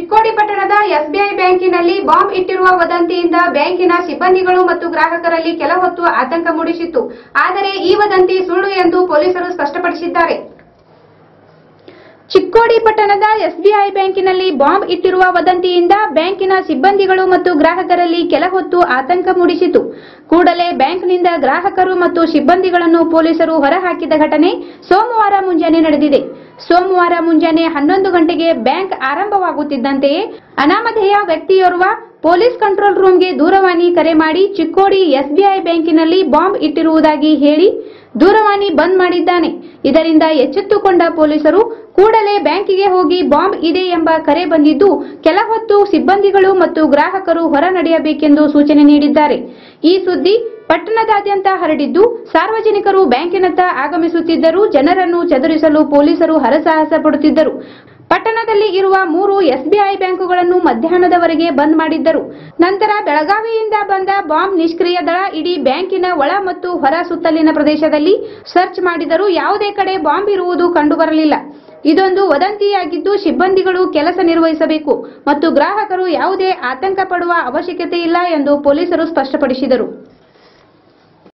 ಚಿಕ್ಕೋಡಿ ಪಟ್ಟಣದ ಎಸ್ಬಿಐ ಬ್ಯಾಂಕಿನಲ್ಲಿ ಬಾಂಬ್ ಇಟ್ಟಿರುವ ವದಂತಿಯಿಂದ ಬ್ಯಾಂಕಿನ ಸಿಬ್ಬಂದಿಗಳು ಮತ್ತು ಗ್ರಾಹಕರಲ್ಲಿ ಕೆಲ ಹೊತ್ತು ಆತಂಕ ಮೂಡಿಸಿತ್ತು ಆದರೆ ಈ ವದಂತಿ ಸುಳ್ಳು ಎಂದು ಪೊಲೀಸರು ಸ್ಪಷ್ಟಪಡಿಸಿದ್ದಾರೆ ಚಿಕ್ಕೋಡಿ ಪಟ್ಟಣದ ಎಸ್ಬಿಐ ಬ್ಯಾಂಕಿನಲ್ಲಿ ಬಾಂಬ್ ಇಟ್ಟಿರುವ ವದಂತಿಯಿಂದ ಬ್ಯಾಂಕಿನ ಸಿಬ್ಬಂದಿಗಳು ಮತ್ತು ಗ್ರಾಹಕರಲ್ಲಿ ಕೆಲ ಹೊತ್ತು ಆತಂಕ ಮೂಡಿಸಿತು ಕೂಡಲೇ ಬ್ಯಾಂಕ್ನಿಂದ ಗ್ರಾಹಕರು ಮತ್ತು ಸಿಬ್ಬಂದಿಗಳನ್ನು ಪೊಲೀಸರು ಹೊರಹಾಕಿದ ಘಟನೆ ಸೋಮವಾರ ಮುಂಜಾನೆ ನಡೆದಿದೆ ಸೋಮವಾರ ಮುಂಜಾನೆ ಹನ್ನೊಂದು ಗಂಟೆಗೆ ಬ್ಯಾಂಕ್ ಆರಂಭವಾಗುತ್ತಿದ್ದಂತೆಯೇ ಅನಾಮಧೇಯ ವ್ಯಕ್ತಿಯೋರ್ವ ಪೊಲೀಸ್ ಕಂಟ್ರೋಲ್ ರೂಮ್ಗೆ ದೂರವಾಣಿ ಕರೆ ಮಾಡಿ ಚಿಕ್ಕೋಡಿ ಎಸ್ಬಿಐ ಬ್ಯಾಂಕಿನಲ್ಲಿ ಬಾಂಬ್ ಇಟ್ಟಿರುವುದಾಗಿ ಹೇಳಿ ದೂರವಾಣಿ ಬಂದ್ ಮಾಡಿದ್ದಾನೆ ಇದರಿಂದ ಎಚ್ಚೆತ್ತುಕೊಂಡ ಪೊಲೀಸರು ಕೂಡಲೇ ಬ್ಯಾಂಕಿಗೆ ಹೋಗಿ ಬಾಂಬ್ ಇದೆ ಎಂಬ ಕರೆ ಬಂದಿದ್ದು ಕೆಲ ಹೊತ್ತು ಸಿಬ್ಬಂದಿಗಳು ಮತ್ತು ಗ್ರಾಹಕರು ಹೊರ ನಡೆಯಬೇಕೆಂದು ಸೂಚನೆ ನೀಡಿದ್ದಾರೆ ಈ ಸುದ್ದಿ ಪಟ್ಟಣದಾದ್ಯಂತ ಹರಡಿದ್ದು ಸಾರ್ವಜನಿಕರು ಬ್ಯಾಂಕಿನತ್ತ ಆಗಮಿಸುತ್ತಿದ್ದರೂ ಜನರನ್ನು ಚದುರಿಸಲು ಪೊಲೀಸರು ಹರಸಾಹಸ ಪಡುತ್ತಿದ್ದರು ಪಟ್ಟಣದಲ್ಲಿ ಇರುವ ಮೂರು ಎಸ್ಬಿಐ ಬ್ಯಾಂಕುಗಳನ್ನು ಮಧ್ಯಾಹ್ನದವರೆಗೆ ಬಂದ್ ಮಾಡಿದ್ದರು ನಂತರ ಬೆಳಗಾವಿಯಿಂದ ಬಂದ ಬಾಂಬ್ ನಿಷ್ಕ್ರಿಯ ದಳ ಇಡೀ ಬ್ಯಾಂಕಿನ ಒಳ ಮತ್ತು ಹೊರ ಸುತ್ತಲಿನ ಪ್ರದೇಶದಲ್ಲಿ ಸರ್ಚ್ ಮಾಡಿದರೂ ಯಾವುದೇ ಕಡೆ ಬಾಂಬ್ ಇರುವುದು ಕಂಡುಬರಲಿಲ್ಲ ಇದೊಂದು ವದಂತಿಯಾಗಿದ್ದು ಸಿಬ್ಬಂದಿಗಳು ಕೆಲಸ ನಿರ್ವಹಿಸಬೇಕು ಮತ್ತು ಗ್ರಾಹಕರು ಯಾವುದೇ ಆತಂಕ ಪಡುವ ಅವಶ್ಯಕತೆ ಇಲ್ಲ ಎಂದು ಪೊಲೀಸರು ಸ್ಪಷ್ಟಪಡಿಸಿದರು